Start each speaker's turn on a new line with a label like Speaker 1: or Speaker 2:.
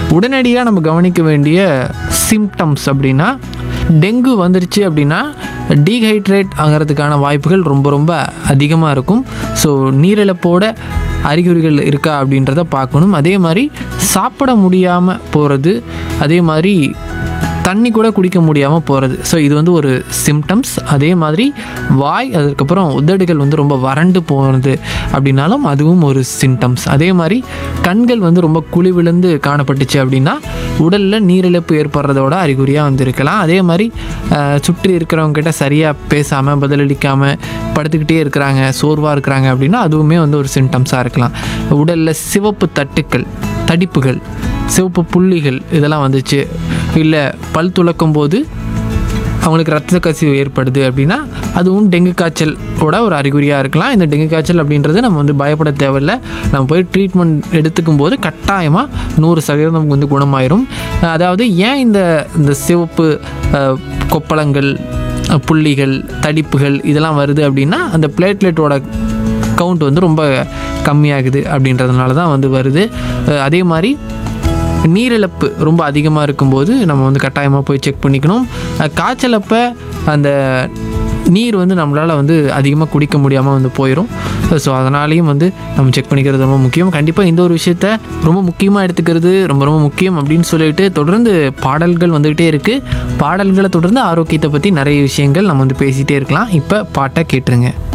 Speaker 1: உடனடியாக நம்ம கவனிக்க வேண்டிய சிம்டம்ஸ் அப்படின்னா டெங்கு வந்துருச்சு அப்படின்னா டீஹைட்ரேட் ஆகிறதுக்கான வாய்ப்புகள் ரொம்ப ரொம்ப அதிகமாக இருக்கும் ஸோ நீரிழப்போட அறிகுறிகள் இருக்கா அப்படின்றத பார்க்கணும் அதே மாதிரி சாப்பிட முடியாமல் போகிறது அதே மாதிரி தண்ணி கூட குடிக்க முடியாமல் போகிறது ஸோ இது வந்து ஒரு சிம்டம்ஸ் அதே மாதிரி வாய் அதுக்கப்புறம் உதடுகள் வந்து ரொம்ப வறண்டு போகிறது அப்படின்னாலும் அதுவும் ஒரு சிம்டம்ஸ் அதே மாதிரி கண்கள் வந்து ரொம்ப குழி விழுந்து காணப்பட்டுச்சு அப்படின்னா உடலில் நீரிழப்பு ஏற்படுறதோட அறிகுறியாக வந்து இருக்கலாம் அதே மாதிரி அஹ், சுற்றி இருக்கிறவங்க கிட்ட சரியாக பேசாமல் பதிலளிக்காமல் படுத்துக்கிட்டே இருக்கிறாங்க சோர்வாக இருக்கிறாங்க அப்படின்னா அதுவுமே வந்து ஒரு சிம்டம்ஸாக இருக்கலாம் உடலில் சிவப்பு தட்டுக்கள் தடிப்புகள் சிவப்பு புள்ளிகள் இதெல்லாம் வந்துச்சு இல்லை பல் துலக்கும் போது அவங்களுக்கு ரத்த கசிவு ஏற்படுது அப்படின்னா அதுவும் டெங்கு காய்ச்சலோட ஒரு அறிகுறியாக இருக்கலாம் இந்த டெங்கு காய்ச்சல் அப்படின்றது நம்ம வந்து பயப்பட தேவையில்ல நம்ம போய் ட்ரீட்மெண்ட் எடுத்துக்கும் போது கட்டாயமாக நூறு சதவீதம் நமக்கு வந்து குணமாயிரும் அதாவது ஏன் இந்த இந்த சிவப்பு அஹ், கொப்பளங்கள் அஹ், புள்ளிகள் தடிப்புகள் இதெல்லாம் வருது அப்படின்னா அந்த பிளேட்லெட்டோட கவுண்ட் வந்து ரொம்ப கம்மியாகுது அப்படின்றதுனால தான் வந்து வருது அஹ் அதே மாதிரி நீரிழப்பு ரொம்ப அதிகமாக இருக்கும்போது நம்ம வந்து கட்டாயமாக போய் செக் பண்ணிக்கணும் அஹ் காய்ச்சலப்ப அந்த நீர் வந்து நம்மளால் வந்து அதிகமாக குடிக்க முடியாமல் வந்து போயிடும் ஸோ அதனாலேயும் வந்து நம்ம செக் பண்ணிக்கிறது ரொம்ப முக்கியம் கண்டிப்பாக இந்த ஒரு விஷயத்த ரொம்ப முக்கியமாக எடுத்துக்கிறது ரொம்ப ரொம்ப முக்கியம் அப்படின்னு சொல்லிட்டு தொடர்ந்து பாடல்கள் வந்துக்கிட்டே இருக்குது பாடல்களை தொடர்ந்து ஆரோக்கியத்தை பற்றி நிறைய விஷயங்கள் நம்ம வந்து பேசிகிட்டே இருக்கலாம் இப்போ பாட்டை கேட்டுருங்க